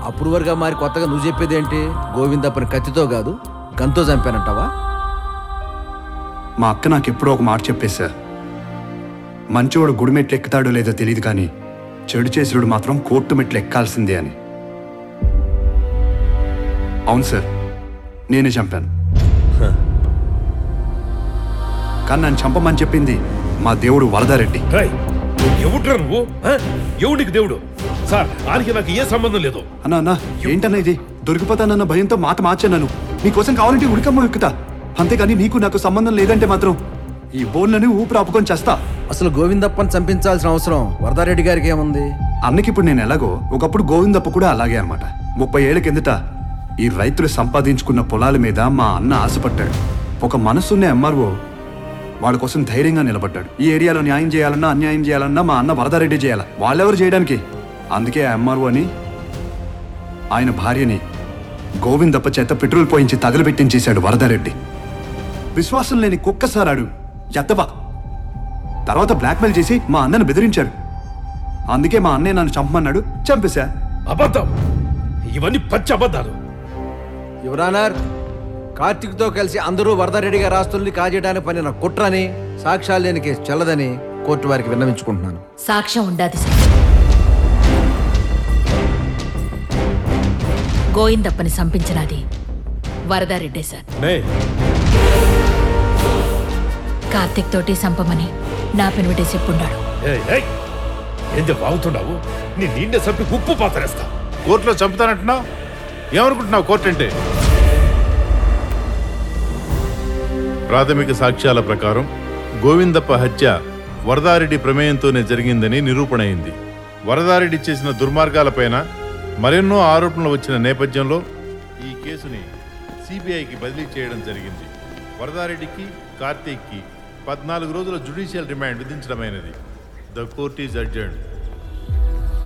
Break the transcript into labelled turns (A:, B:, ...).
A: అప్రూవర్గా మారి కొత్తగా నువ్వు చెప్పేది ఏంటి గోవిందప్పని కత్తితో కాదు గంతో చంపానంటావా
B: మా అక్క నాకు ఎప్పుడో ఒక మాట చెప్పేది సార్ మంచివాడు గుడి మెట్లు ఎక్కుతాడో లేదో తెలియదు కానీ చెడు చేసినోడు మాత్రం కోర్టు మెట్లు ఎక్కాల్సిందే అని అవును సార్ నేనే చంపాను కానీ నన్ను చంపమని చెప్పింది మా దేవుడు వరదారెడ్డి
C: రై ఎవడ్రా నువ్వు ఆ? ఎవడికి దేవుడు సార్ ఆయనకి నాకు ఏ సంబంధం లేదు
B: అన్నా అన్నా ఏంటన్నా ఇది దొరికిపోతానన్న భయంతో మాట మార్చాను నీకోసం కావాలంటే ఉడికమ్మ ఎక్కుతా అంతేగాని నీకు నాకు సంబంధం లేదంటే మాత్రం ఈ బోన్లని ఊపిరి ఆపుకొని చేస్తా
A: అసలు గోవిందప్పని చంపించాల్సిన అవసరం వరదారెడ్డి గారికి ఏముంది
B: అన్నకి ఇప్పుడు నేను ఎలాగో ఒకప్పుడు గోవిందప్ప కూడా అలాగే అన్నమాట ముప్పై ఏళ్ల కిందట ఈ రైతులు సంపాదించుకున్న పొలాల మీద మా అన్న ఆశపడ్డాడు ఒక మనసున్న ఎంఆర్ఓ వాళ్ళ కోసం ధైర్యంగా నిలబడ్డాడు ఈ ఏరియాలో న్యాయం చేయాలన్నా అన్యాయం చేయాలన్నా మా అన్న వరదారెడ్డి చేయాలి వాళ్ళెవరు చేయడానికి అందుకే ఆ ఎంఆర్ఓ అని ఆయన భార్యని గోవిందప్ప చేత పెట్రోల్ పోయించి తగలబెట్టించేశాడు వరదారెడ్డి విశ్వాసం లేని కుక్కసారాడు ఎత్తవా తర్వాత బ్లాక్మెయిల్ చేసి మా అన్నను బెదిరించాడు అందుకే మా అన్నయ్య నన్ను చంపమన్నాడు చంపేశా
C: అబద్ధం ఇవన్నీ పచ్చి అబద్ధాలు
A: యువరానర్ కార్తిక్తో కలిసి అందరూ వరదారెడ్డి గారి ఆస్తుల్ని కాజేయడానికి పనిన కుట్రని సాక్ష్యాలు లేని కేసు చెల్లదని కోర్టు వారికి విన్నవించుకుంటున్నాను
D: సాక్ష్యం ఉండాది సార్ గోయిందప్పని సంపించినది వరదారెడ్డే సార్
C: నే
D: కార్తిక్ తోటి సంపమని నా పెనువిటే చెప్పున్నాడు
C: ఏయ్, ఏయ్, ఏంది బాగుతున్నావు నీ నిండే సప్పి ఉప్పు పాతరేస్తా
E: కోర్టులో చంపుతానంటున్నావు ఏమనుకుంటున్నావు కోర్టు అంటే ప్రాథమిక సాక్ష్యాల ప్రకారం గోవిందప్ప హత్య వరదారెడ్డి ప్రమేయంతోనే జరిగిందని నిరూపణ అయింది వరదారెడ్డి చేసిన దుర్మార్గాలపైన మరెన్నో ఆరోపణలు వచ్చిన నేపథ్యంలో ఈ కేసుని సిబిఐకి బదిలీ చేయడం జరిగింది వరదారెడ్డికి కార్తీక్కి పద్నాలుగు రోజుల జుడిషియల్ రిమాండ్ విధించడమైనది ద కోర్ట్ ఈజ్ అడ్జర్న్